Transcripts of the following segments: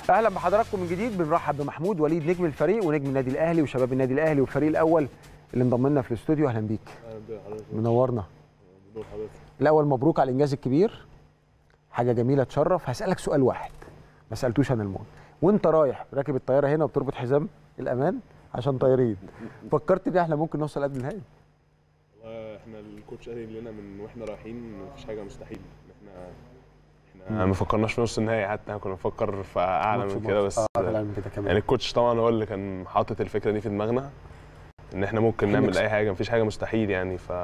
اهلا بحضراتكم من جديد بنرحب بمحمود وليد نجم الفريق ونجم النادي الاهلي وشباب النادي الاهلي والفريق الاول اللي انضم لنا في الاستوديو اهلا بيك منورنا الاول مبروك على الانجاز الكبير حاجه جميله تشرف هسالك سؤال واحد ما سالتوش انا المهم وانت رايح راكب الطياره هنا وبتربط حزام الامان عشان طايرين فكرت ان احنا ممكن نوصل قبل النهائي والله احنا الكوتش قال لنا من واحنا رايحين مفيش حاجه مستحيل احنا احنا ما فكرناش في نص النهائي حتى احنا كنا بنفكر في اعلى من كده بس اه اعلى من كده كمان يعني الكوتش طبعا هو اللي كان حاطط الفكره دي في دماغنا ان احنا ممكن إحنا نعمل نكسب. اي حاجه مفيش حاجه مستحيل يعني ف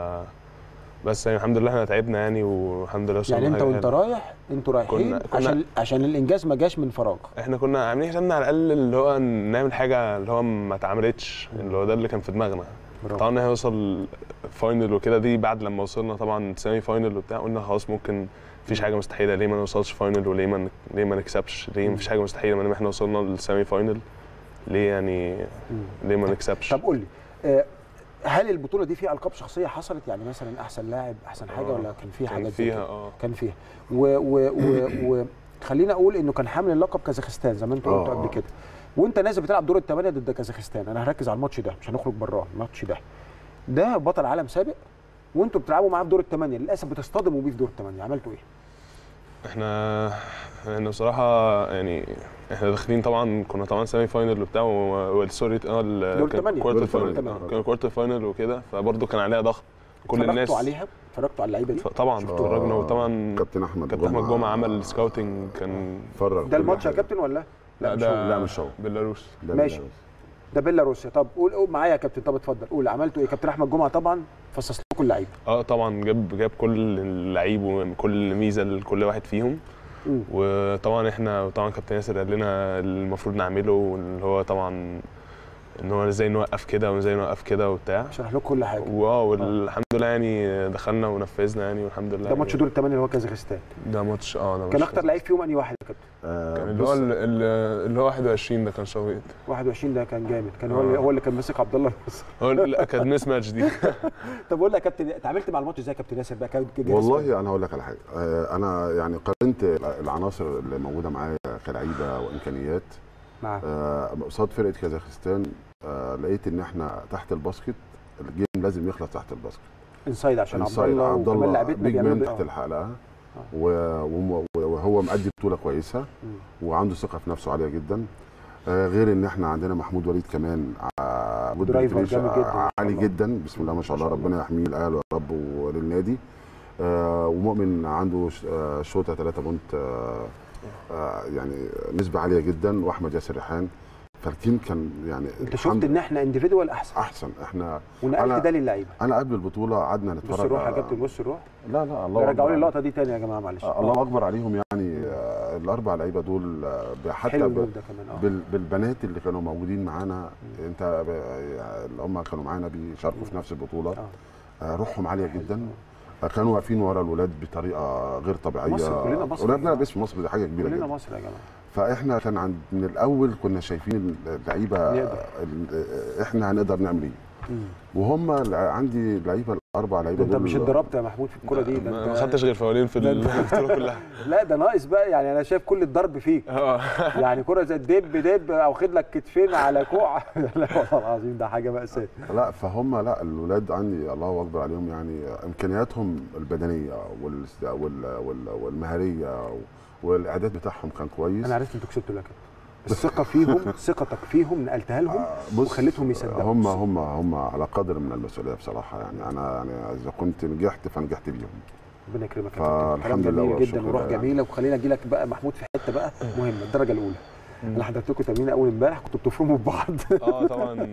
بس يعني الحمد لله احنا تعبنا يعني والحمد لله وصلنا يعني انت حاجة وانت حلوة. رايح انتوا رايحين كنا- كنا- عشان عشان الانجاز ما جاش من فراغ احنا كنا عاملين حسابنا على الاقل اللي هو نعمل حاجه اللي هو ما اتعملتش اللي هو ده اللي كان في دماغنا برافو. طبعا ان احنا نوصل فاينل وكده دي بعد لما وصلنا طبعا سيمي فاينل وبتاع قلنا خلاص ممكن مفيش حاجه مستحيله ليه ما نوصلش فاينل وليه ما ن- ليه ما نكسبش ليه مفيش حاجه مستحيله ما دام احنا وصلنا للسيمي فاينل ليه يعني ليه ما نكسبش طب قول لي آه، هل البطوله دي فيها القاب شخصيه حصلت يعني مثلا احسن لاعب احسن حاجه آه، ولا كان فيها كان حاجات زي فيها كده؟ اه كان فيها و و و و خلينا اقول انه كان حامل اللقب كازاخستان زي ما انت قلت آه، قبل آه. كده وانت نازل بتلعب دور الثمانيه ضد كازاخستان انا هركز على الماتش ده مش هنخرج براه الماتش ده ده بطل عالم سابق وانتوا بتلعبوا معاه في دور الثمانيه للاسف بتصطدموا بيه في دور الثمانيه عملتوا ايه؟ احنا احنا بصراحه يعني احنا داخلين طبعا كنا طبعا سيمي فاينل وبتاع و- والسوري اه ال- دور كان تمانية. كوارتر دور فاينل تمانية. آه، كان كوارتر فاينل وكده فبرضه كان عليها ضغط كل الناس اتفرجتوا عليها اتفرجتوا على اللعيبه دي ف- طبعا اتفرجنا وطبعا كابتن احمد كابتن احمد جمعه عمل سكاوتنج كان فرغ ده كل الماتش يا حاجة. كابتن ولا؟ لا مش ده هو. لا، مش هو. بيلاروس ده ماشي. بيلاروس. ده بيلاروسيا طب قول قول معايا يا كابتن طب اتفضل قول عملتوا ايه كابتن احمد جمعه طبعا فصص لكم اللعيبه اه طبعا جاب جاب كل اللعيب وكل ميزه لكل واحد فيهم مم. وطبعا احنا طبعا كابتن ياسر قال لنا اللي المفروض نعمله اللي هو طبعا ان هو ازاي نوقف كده وازاي نوقف كده وبتاع شرح لكم كل حاجه واو والحمد لله يعني دخلنا ونفذنا يعني والحمد لله ده ماتش يعني دور الثمانيه اللي هو كازاخستان ده ماتش اه ده كان ماتش اكتر لعيب فيهم انهي واحد يا كابتن آه، كان اللي بص، هو ال- ال- اللي هو 21 ده كان شويت 21 ده كان جامد كان هو آه. اللي هو اللي كان ماسك عبد الله الناصر. هو لا كانت ميس ماتش دي طب قول لي يا كابتن اتعاملت مع الماتش ازاي يا كابتن ياسر بقى كان جاهز والله انا هقول لك على حاجه آه، انا يعني قارنت العناصر اللي موجوده معايا كلعيبه وامكانيات مع آه، قصاد فرقه كازاخستان آه، لقيت ان احنا تحت الباسكت الجيم لازم يخلص تحت الباسكت انسايد عشان عبد إنسايد، الله وكمان لعبتنا بيج مان بيعملوا تحت آه. الحلقه و- وم- وهو مأدي بطوله كويسه وعنده ثقه في نفسه عاليه جدا آه، غير ان احنا عندنا محمود وليد كمان آه، جود درايفر بنتريشن، جامد جدا، ما شاء عالي الله. جدا بسم الله ما شاء الله ما شاء الله. ربنا يحميه الاهلي يا رب وللنادي آه، ومؤمن عنده ش- آه، شوطه 3 بونت آه، آه، يعني نسبه عاليه جدا واحمد ياسر ريحان فالتيم كان يعني انت شفت الحمد- ان احنا انديفيدوال احسن احسن احنا ونقلت أنا- ده للعيبه انا قبل البطوله قعدنا بص نتفرج الروح يا على- كابتن بص الروح لا لا الله رجعوا أكبر لي عليهم. اللقطه دي تاني يا جماعه معلش آه، الله اكبر عليهم يعني آه، الاربع لعيبه دول آه، حتى حلو ب- الجول ده كمان اه بال- بالبنات اللي كانوا موجودين معانا انت ب- اللي هم كانوا معانا بيشاركوا في نفس البطوله آه. آه، روحهم عاليه جدا آه، كانوا واقفين ورا الولاد بطريقه غير طبيعيه مصر، كلنا مصر. ولاد بنلعب اسم مصر دي حاجه كبيره كلنا جدا مصر يا جماعه فاحنا كان عند من الاول كنا شايفين اللعيبه نقدر. ال- احنا هنقدر نعمل ايه مم. وهم الع- عندي لعيبه الاربع لعيبه انت دول مش اتضربت يا محمود في الكوره دي ده ما انت- ما خدتش غير فاولين في ده انت- البطوله كلها لا ده ناقص بقى يعني انا شايف كل الضرب فيك اه يعني كرة زي الدب دب او خد لك كتفين على كوع لا والله العظيم ده حاجه مأساة لا فهم لا الولاد عندي الله اكبر عليهم يعني امكانياتهم البدنيه وال وال وال والمهاريه والاعداد بتاعهم كان كويس انا عرفت انتوا كسبتوا لكن الثقه فيهم ثقتك فيهم نقلتها لهم بص، وخليتهم يصدقوا هم هم هم على قدر من المسؤوليه بصراحه يعني انا يعني اذا كنت نجحت فنجحت بيهم ربنا يكرمك يا فالحمد كابتن. كلام لله جميل جدا والشكر وروح لله. جميله وخلينا اجي لك بقى محمود في حته بقى مهمه الدرجه الاولى انا حضرت لكم تمرين اول امبارح كنتوا بتفرموا في بعض اه طبعا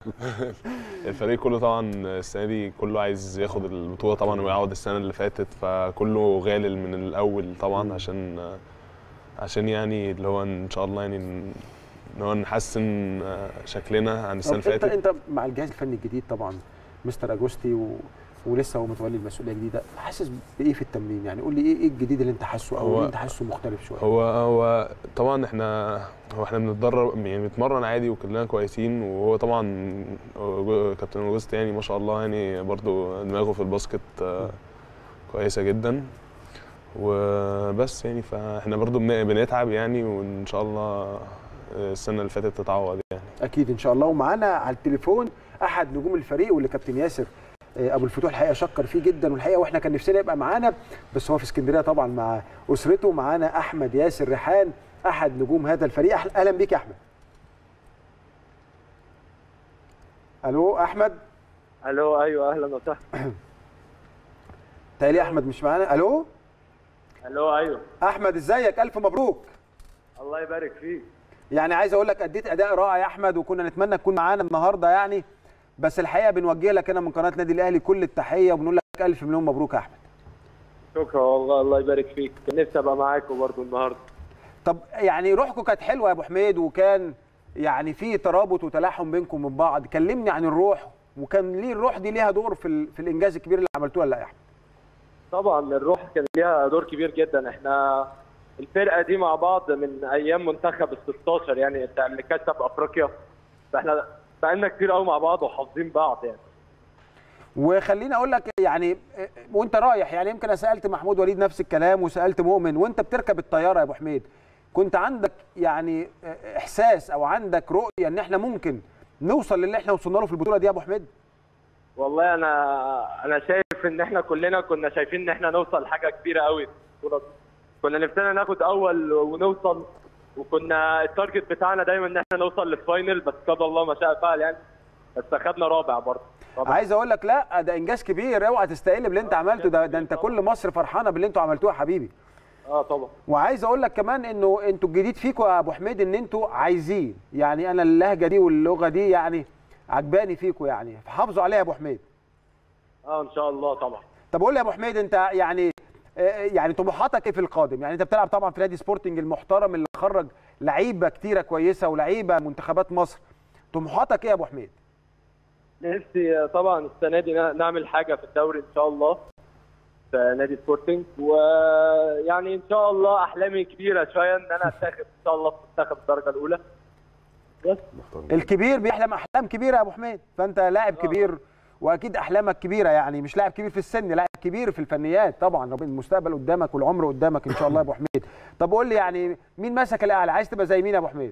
الفريق كله طبعا السنه دي كله عايز ياخد البطوله طبعا ويعوض السنه اللي فاتت فكله غالل من الاول طبعا عشان عشان يعني اللي هو ان شاء الله يعني ان هو نحسن شكلنا عن السنه طب اللي انت فاتت انت مع الجهاز الفني الجديد طبعا مستر اجوستي و... ولسه هو متولي المسؤوليه الجديده حاسس بايه في التمرين يعني قول لي ايه ايه الجديد اللي انت حاسه او هو- اللي انت حاسه مختلف شويه هو هو طبعا احنا هو احنا بنتدرب يعني بنتمرن عادي وكلنا كويسين وهو طبعا هو كابتن اوجست يعني ما شاء الله يعني برضو دماغه في الباسكت آه، كويسه جدا وبس يعني فاحنا برضو بن- بنتعب يعني وان شاء الله السنه اللي فاتت تتعوض يعني اكيد ان شاء الله ومعانا على التليفون احد نجوم الفريق واللي كابتن ياسر آه، ابو الفتوح الحقيقه شكر فيه جدا والحقيقه واحنا كان نفسنا يبقى معانا بس هو في اسكندريه طبعا مع اسرته معانا احمد ياسر ريحان احد نجوم هذا الفريق أهل- اهلا بيك يا احمد الو احمد الو ايوه اهلا وسهلا تالي احمد مش معانا الو الو ايوه احمد ازيك الف مبروك الله يبارك فيك يعني عايز اقول لك اديت اداء رائع يا احمد وكنا نتمنى تكون معانا النهارده يعني بس الحقيقه بنوجه لك هنا من قناه نادي الاهلي كل التحيه وبنقول لك الف مليون مبروك يا احمد شكرا والله الله يبارك فيك كان نفسي ابقى معاكم برضو النهارده طب يعني روحكم كانت حلوه يا ابو حميد وكان يعني في ترابط وتلاحم بينكم من بعض كلمني عن الروح وكان ليه الروح دي ليها دور في, ال... في الانجاز الكبير اللي عملتوه ولا لا يا احمد طبعا الروح كان ليها دور كبير جدا احنا الفرقه دي مع بعض من ايام منتخب ال 16 يعني بتاع اللي كسب افريقيا فاحنا بقالنا كتير قوي مع بعض وحافظين بعض يعني وخليني اقول لك يعني آه، وانت رايح يعني يمكن انا سالت محمود وليد نفس الكلام وسالت مؤمن وانت بتركب الطياره يا ابو حميد كنت عندك يعني آه، احساس او عندك رؤيه ان احنا ممكن نوصل للي احنا وصلنا له في البطوله دي يا ابو حميد والله انا انا شايف ان احنا كلنا كنا شايفين ان احنا نوصل لحاجه كبيره قوي في البطوله دي كنا نفسنا ناخد اول ونوصل وكنا التارجت بتاعنا دايما ان احنا نوصل للفاينل بس قدر الله ما شاء فعل يعني بس اخدنا رابع برضه رابع. عايز اقول لك لا ده انجاز كبير اوعى تستقل باللي انت عملته ده, ده انت كل مصر فرحانه باللي انتوا عملتوه يا حبيبي اه طبعا وعايز اقول لك كمان انه انتوا الجديد فيكم يا ابو حميد ان انتوا عايزين يعني انا اللهجه دي واللغه دي يعني عجباني فيكم يعني فحافظوا عليها يا ابو حميد اه ان شاء الله طبعا طب قول لي يا ابو حميد انت يعني آه، يعني طموحاتك ايه في القادم يعني انت بتلعب طبعا في نادي سبورتنج المحترم اللي خرج لعيبه كتيره كويسه ولعيبه منتخبات مصر طموحاتك ايه يا ابو حميد نفسي طبعا السنه دي نا- نعمل حاجه في الدوري ان شاء الله في نادي سبورتنج ويعني ان شاء الله احلامي كبيره شويه ان انا اتاخد ان شاء الله في منتخب الدرجه الاولى بس محترم الكبير بيحلم احلام كبيره يا ابو حميد فانت لاعب كبير واكيد احلامك كبيره يعني مش لاعب كبير في السن لاعب كبير في الفنيات طبعا ربنا المستقبل قدامك والعمر قدامك ان شاء الله يا ابو حميد طب قول لي يعني مين مسك الاعلى عايز تبقى زي مين يا ابو حميد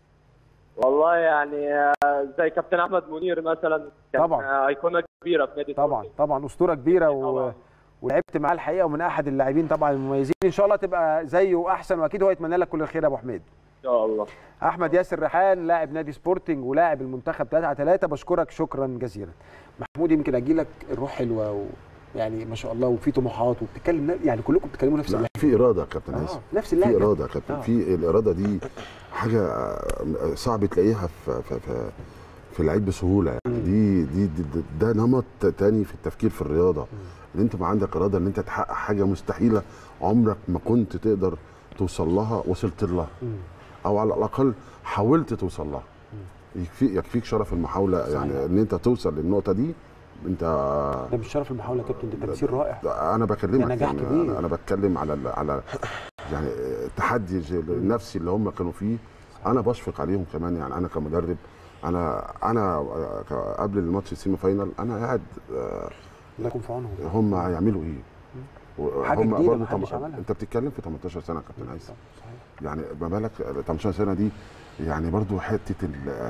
والله يعني آه، زي كابتن احمد منير مثلا كان طبعاً. آه، ايقونه كبيره في نادي طبعا سبورتنج. طبعا اسطوره كبيره و... طبعاً. ولعبت معاه الحقيقه ومن احد اللاعبين طبعا المميزين ان شاء الله تبقى زيه واحسن واكيد هو يتمنى لك كل الخير يا ابو حميد ان شاء الله احمد ياسر ريحان لاعب نادي سبورتنج ولاعب المنتخب 3 على 3 بشكرك شكرا جزيلا محمود يمكن اجي لك الروح حلوه و... يعني ما شاء الله وفي طموحات وبتتكلم ن- يعني كلكم بتتكلموا نفس لا اللهجه في اراده يا كابتن آه هيثم نفس في اللهجه اراده يا كابتن آه. في الاراده دي حاجه آه، صعب تلاقيها في في في, في العيب بسهوله يعني دي, دي, دي دي- ده نمط تاني في التفكير في الرياضه ان انت ما عندك اراده ان انت تحقق حاجه مستحيله عمرك ما كنت تقدر توصل لها وصلت لها او على الاقل حاولت توصل لها يكفي يكفيك شرف المحاوله يعني صحيح. ان انت توصل للنقطه دي انت ده مش شرف المحاوله يا كابتن ده تمثيل رائع انا بكلمك ده نجاح يعني كبير. انا, أنا بتكلم على ال- على يعني التحدي النفسي اللي هم كانوا فيه انا بشفق عليهم كمان يعني انا كمدرب انا انا ك- قبل الماتش السيمي فاينال انا قاعد آه، الله يكون في عونهم هم هيعملوا ايه حاجة هم جديدة برضه محدش طم- عملها. انت بتتكلم في 18 سنه يا كابتن هيثم صحيح. يعني ما بالك 18 سنه دي يعني برضو حته ال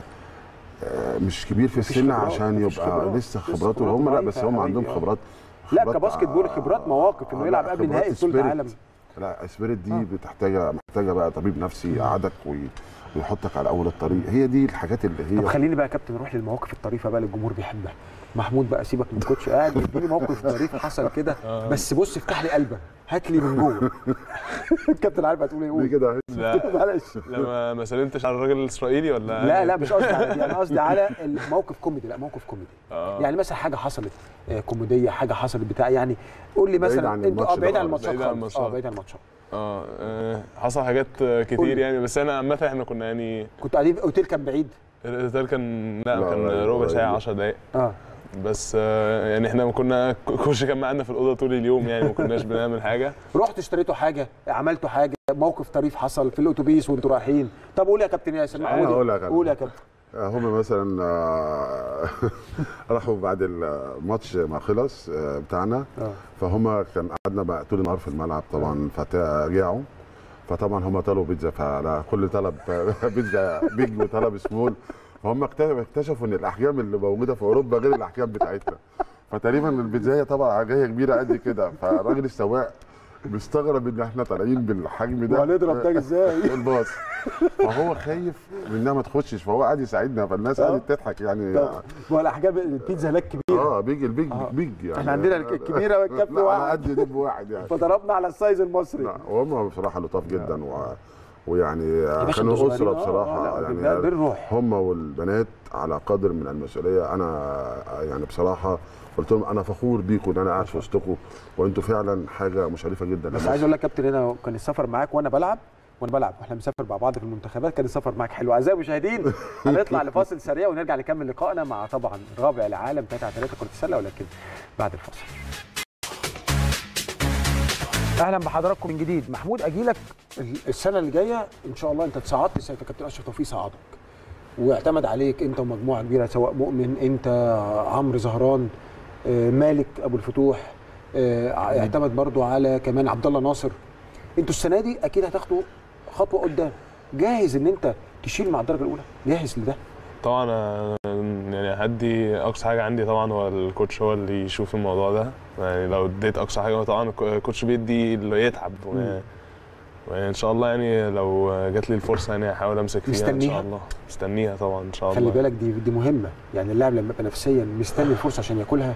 آه، مش كبير في مفيش السن خبرات، عشان مفيش يبقى خبرات. لسه لسه خبراته خبراته هم لا ضعيفة بس يا هم حبيبي، عندهم آه. خبرات لا خبرات، كباسكت بول خبرات مواقف انه آه، يلعب لا، قبل خبرات نهائي بطوله سبيريت. العالم لا سبيريت دي آه. بتحتاجه محتاجه بقى طبيب نفسي يقعدك وي- ويحطك على اول الطريق هي دي الحاجات اللي طب هي خليني بقى يا كابتن نروح للمواقف الطريفه بقى اللي الجمهور بيحبها محمود بقى سيبك من الكوتش قاعد اديني موقف طريف حصل كده بس بص افتح لي قلبك هات لي من جوه الكابتن عارف هتقول ايه دي قول كده لا معلش لما ما سلمتش على الراجل الاسرائيلي ولا لا لا مش قصدي على دي انا قصدي على الموقف كوميدي لا موقف كوميدي آه. يعني مثلا حاجه حصلت آه، كوميديه حاجه حصلت بتاع يعني قول لي بعيد مثلا عن انتوا اه الماتش بعيد ده عن خالص، الماتشات بعيد عن خالص اه الماتشات. بعيد عن الماتشات اه آه، حصل حاجات قول. كتير يعني بس انا عامه احنا كنا يعني كنتوا قاعدين في اوتيل كان بعيد الاوتيل كان لا, لا، كان قريب، ربع ساعه قريب. 10 دقائق اه بس آه، يعني احنا كنا كوش كان معانا في الاوضه طول اليوم يعني ما كناش بنعمل حاجه رحتوا اشتريتوا حاجه عملتوا حاجه موقف طريف حصل في الاتوبيس وانتوا رايحين طب قول يا كابتن ياسر أنا محمود هقول لك أنا. قول يا كابتن هم مثلا آه، راحوا بعد الماتش ما خلص آه، بتاعنا اه فهم كان قعدنا بقى طول النهار في الملعب طبعا فرجعوا فطبعا هم طلبوا بيتزا فعلى كل طلب بيتزا بيج وطلب سمول فهم اكتشفوا اكتشفوا ان الاحجام اللي موجوده في اوروبا غير الاحجام بتاعتنا فتقريبا البيتزايه طبعا جايه كبيره قد كده فالراجل السواق مستغرب ان احنا طالعين بالحجم ده وهنضرب ده ازاي؟ الباص فهو خايف انها ما تخشش فهو قاعد يساعدنا فالناس آه. قعدت تضحك يعني ما هو الاحجام البيتزا هناك كبيره اه بيج البيج آه. بيج يعني احنا عندنا الكبيره والكف لا، على واحد قد دب واحد يعني فضربنا على السايز المصري لا وهم بصراحه لطاف جدا و... ويعني يا باشا كانوا انتوا اسره صغيرين. آه، بصراحه لا، ده- ده يعني الروح هم والبنات على قدر من المسؤوليه انا يعني بصراحه قلت لهم انا فخور بيكم ان انا قاعد في وسطكم وانتوا فعلا حاجه مشرفه جدا بس لمصر. عايز اقول لك كابتن هنا كان السفر معاك وانا بلعب وانا بلعب واحنا بنسافر مع بعض في المنتخبات كان السفر معاك حلو اعزائي المشاهدين هنطلع لفاصل سريع ونرجع نكمل لقائنا مع طبعا رابع العالم 3 على 3 كره السله ولكن بعد الفاصل اهلا بحضراتكم من جديد محمود اجيلك السنه اللي جايه ان شاء الله انت اتصعدت السنه اللي فاتت كابتن اشرف توفيق صعدك واعتمد عليك انت ومجموعه كبيره سواء مؤمن انت عمرو زهران آه، مالك ابو الفتوح آه، اعتمد برضو على كمان عبد الله ناصر انتوا السنه دي اكيد هتاخدوا خطوه قدام جاهز ان انت تشيل مع الدرجه الاولى جاهز لده طبعا أنا يعني هدي اقصى حاجه عندي طبعا هو الكوتش هو اللي يشوف الموضوع ده يعني لو اديت اقصى حاجه طبعا الكوتش بيدي اللي يتعب و- وان شاء الله يعني لو جات لي الفرصه يعني هحاول امسك فيها ان مستنيها؟ شاء الله مستنيها طبعا ان شاء الله خلي بالك دي دي مهمه يعني اللاعب لما يبقى نفسيا مستني الفرصه عشان ياكلها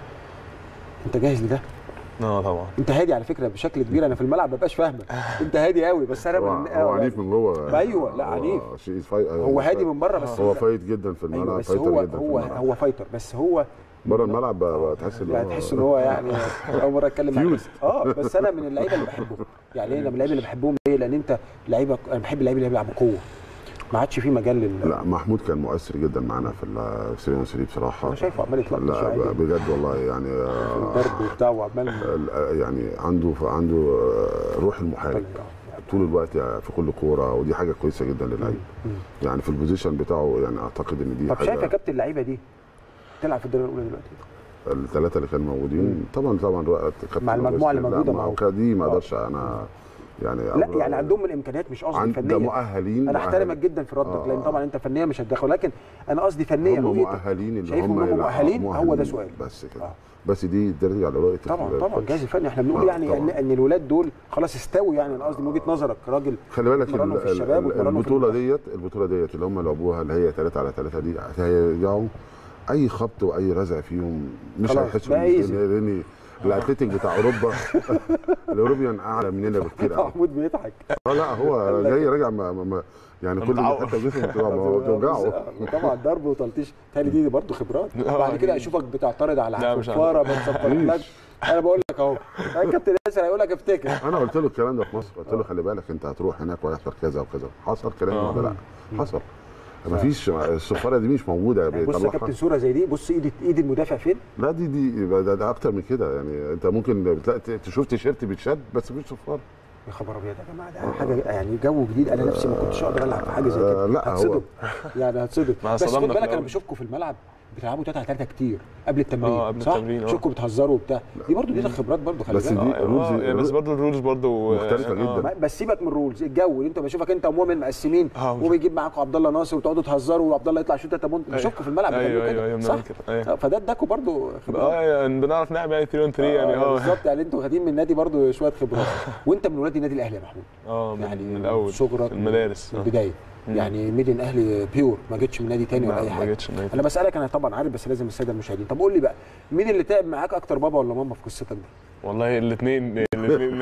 انت جاهز لده اه طبعا انت هادي على فكره بشكل كبير انا في الملعب ما ببقاش فاهمك انت هادي قوي بس انا هو, من هو عنيف من جوه أيوة، لا، هو عنيف. شيء فاي... هو هادي من بره بس هو فايت جدا في الملعب ايوه بس فايتر هو جدا هو في الملعب هو فايتر بس هو بره الملعب بقى بقى تحس ان يعني هو تحس ان هو يعني اول مره اتكلم معاك فيوز. اه بس انا من اللعيبه اللي بحبهم يعني انا من اللعيبه اللي بحبهم ليه؟ لان انت لعيبه انا بحب اللعيبه اللي بيلعبوا قوه ما عادش في مجال لل لا محمود كان مؤثر جدا معانا في ال 3 3 بصراحه انا شايفه عمال يتلطش لا عادي بجد والله يعني آه، الضرب وبتاع وعمال ال- يعني عنده عنده آه، روح المحارب طول الوقت في كل كوره ودي حاجه كويسه جدا للعيب يعني في البوزيشن بتاعه يعني اعتقد ان دي طب شايف يا حاجه كابتن اللعيبه دي تلعب في الدرجه الاولى دلوقتي الثلاثه اللي كانوا موجودين طبعا طبعا رؤى- كابتن مع المجموعة اللي لا، موجودة مع- معاهم. دي ما آه. اقدرش انا يعني لا أبرأ- يعني عندهم الامكانيات مش قصدي عند ده فنيا مؤهلين انا احترمك مؤهلين. جدا في ردك آه. لان طبعا انت فنيا مش هتدخل لكن انا قصدي فنيا هم رؤيتك. مؤهلين اللي شايفهم هم إنهم يلعبوا- مؤهلين؟ هو ده سؤال. بس كده آه. بس دي ترجع لرؤيه طبعا ال- طبعا الكوتش. الجهاز الفني احنا بنقول آه، يعني ان طبعاً. ان الولاد دول خلاص استووا يعني انا قصدي من وجهه نظرك راجل خلي بالك اتمرنوا ال- في الشباب ال- واتمرنوا في البطوله ديت البطوله ديت اللي هم لعبوها اللي هي 3 على 3 دي هيرجعوا اي خبط واي رزع فيهم مش خلاص، هيحسوا بقى بيه، easy. لان الاتليتيك بتاع اوروبا الاوروبيان اعلى مننا بكتير قوي محمود بيضحك اه لا هو جاي راجع ما ما- ما يعني كل متعور. حته جسمه بتوجعه ما هو بتوجعه طبعا ضرب وتلطيش تاني دي برضه خبرات بعد كده اشوفك بتعترض على لا، مش حفاره ما تصفرلكش انا بقول لك اهو الكابتن ياسر هيقول لك افتكر انا قلت له الكلام ده في مصر قلت له خلي بالك انت هتروح هناك وهيحصل كذا وكذا حصل كلام آه. ولا لا حصل ما فيش الصفاره دي مش موجوده يعني بص يا بيطلعها. كابتن صوره زي دي بص ايد ايد المدافع فين لا دي دي ده, ده اكتر من كده يعني انت ممكن بتلاقي تشوف تيشيرت بيتشد بس مفيش صفاره يا خبر ابيض يا جماعه ده حاجه يعني جو جديد انا نفسي ما كنتش اقدر العب في حاجه زي كده آه، لا، هو- هتصدم يعني هتصدم ما بس خد صدمنا في بالك انا الأول. بشوفكم في الملعب بتلعبوا 3 على 3 كتير قبل التمرين آه، قبل صح؟ التمرين، آه. بشوفكم بتهزروا وبتاع دي برضو دي خبرات برضو خلي بس بالك دي آه، الرولز- آه، بس برضه الرولز برضه مختلفة جداً. ما- بس سيبك من الرولز الجو اللي انت بشوفك انت ومؤمن مقسمين آه، مش- وبيجيب معاكم عبد الله ناصر وتقعدوا تهزروا وعبد الله يطلع يشوط تلاته بونت بشوفكم في الملعب ايوه بتعملوا ايوه ايوه كده صح؟ بنعمل كده ايوه آه، فده اداكوا برضو خبرات اه يعني بنعرف نلعب يعني 3 اون 3 يعني آه، اه بالظبط يعني انتوا واخدين من النادي برضو شويه خبرات وانت من ولاد النادي الاهلي يا محمود اه من, يعني من الاول صغرك في المدارس من آه. البدايه مم. يعني ميدن اهلي بيور ما جتش من نادي تاني ولا لا، اي ما حاجه جتش من نادي. انا بسالك انا طبعا عارف بس لازم الساده المشاهدين طب قول لي بقى مين اللي تعب معاك اكتر بابا ولا ماما في قصتك دي والله الاثنين الاثنين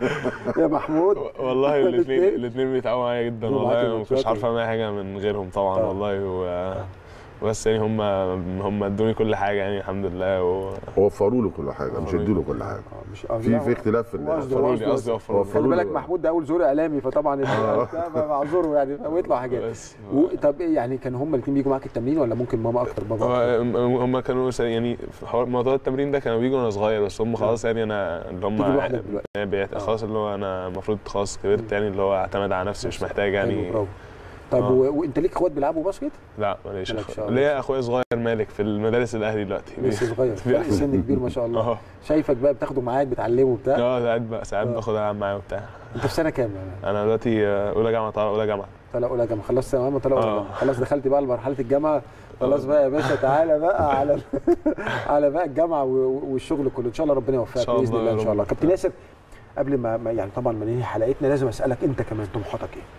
يا محمود والله الاتنين؟ الاثنين الاثنين بيتعاونوا معايا جدا دول معاك والله ما الماتشات كنتش عارف اعمل اي حاجه من غيرهم طبعا آه. والله و بس يعني هم هم ادوني كل حاجه يعني الحمد لله و وفروا له كل حاجه مش ادوا له كل حاجه آه، مش آه، في لا، في اختلاف في هو قصده- ال- هو وفروا لي قصدي وفروا لي. خلي وفروا بالك له. محمود ده اول زور اعلامي فطبعا معذوره يعني ويطلع حاجات بس و... طب إيه يعني كانوا هم الاثنين بيجوا معاك التمرين ولا ممكن ماما اكتر بابا أكتر؟ هو- هم كانوا س- يعني في حوار موضوع التمرين ده كانوا بيجوا وانا صغير بس هم خلاص يعني انا اللي هم تيجي لوحدك دلوقتي. بيعت- آه. خلاص اللي هو انا المفروض خلاص كبرت يعني اللي هو اعتمد على نفسي مش محتاج حلو، يعني برافو طيب آه. و... وانت ليك اخوات بيلعبوا باسكت؟ لا ماليش مالكش أخويا. أه. ليا اخويا صغير مالك في المدارس الاهلي دلوقتي لسه صغير فرق سن كبير ما شاء الله اه شايفك بقى بتاخده معاك بتعلمه بتاع اه ساعات بقى ساعات آه. باخد العب معاه وبتاع انت في سنه كام يعني؟ انا دلوقتي آه، اولى جامعه طالع اولى جامعه طلع اولى جامعه خلصت ثانويه عامه طلع اولى آه. جامعه خلاص دخلت بقى لمرحله الجامعه خلاص بقى يا باشا تعالى بقى على على بقى الجامعه و- والشغل كله ان شاء الله ربنا إن يوفقك شاء باذن الله الله يا ان شاء رب. الله كابتن ياسر قبل ما ما- يعني طبعا ما ننهي حلقتنا لازم اسالك انت كمان طموحاتك ايه؟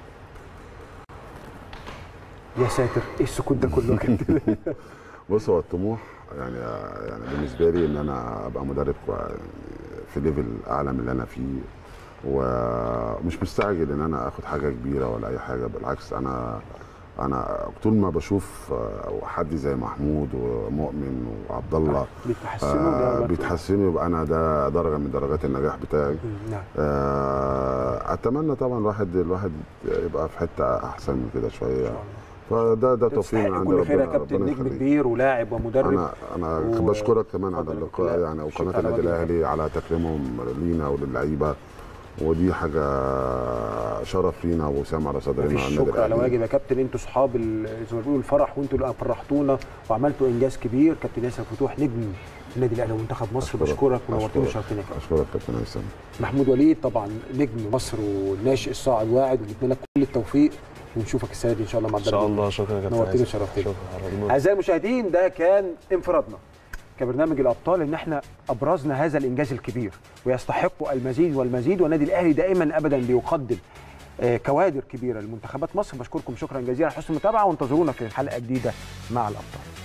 يا ساتر ايه السكوت ده كله يا كابتن؟ بص هو الطموح يعني يعني بالنسبه لي ان انا ابقى مدرب كوي- في ليفل اعلى من اللي انا فيه ومش مستعجل ان انا اخد حاجه كبيره ولا اي حاجه بالعكس انا انا طول ما بشوف آه، حد زي محمود ومؤمن وعبد الله بيتحسنوا آه ده بيتحسنوا يبقى انا ده درجه من درجات النجاح بتاعي مم، نعم آه اتمنى طبعا الواحد الواحد يبقى في حته احسن من كده ان شويه شاء الله فده ده توفيق من تستحق عند كل خير يا ربنا كابتن ربنا نجم يخليك كبير ولاعب ومدرب انا انا و- بشكرك كمان على اتفضل يا اللقاء دكتور. يعني شكراً وقناه على النادي واجبك. الاهلي على تكريمهم لينا وللعيبه ودي حاجه شرف لينا وسام على صدرنا مفيش على النادي شكر على الأهلي. واجب يا كابتن انتوا صحاب ال- زي ما بيقولوا الفرح وانتوا اللي فرحتونا وعملتوا انجاز كبير كابتن ياسر فتوح نجم النادي الاهلي ومنتخب مصر أشكرك. بشكرك ونورتني أشكرك. وشرفتني يا كابتن اشكرك كابتن هيثم محمود وليد طبعا نجم مصر والناشئ الصاعد واعد ونتمنى لك كل التوفيق ونشوفك السنه دي ان شاء الله مع ان شاء الدرجة الله شكرا يا كابتن نورتني هيثم. وشرفتني. شكرا على الموت. اعزائي المشاهدين ده كان انفرادنا كبرنامج الابطال ان احنا ابرزنا هذا الانجاز الكبير ويستحق المزيد والمزيد والنادي الاهلي دائما ابدا بيقدم آه، كوادر كبيره لمنتخبات مصر بشكركم شكرا جزيلا على حسن المتابعه وانتظرونا في حلقه جديده مع الابطال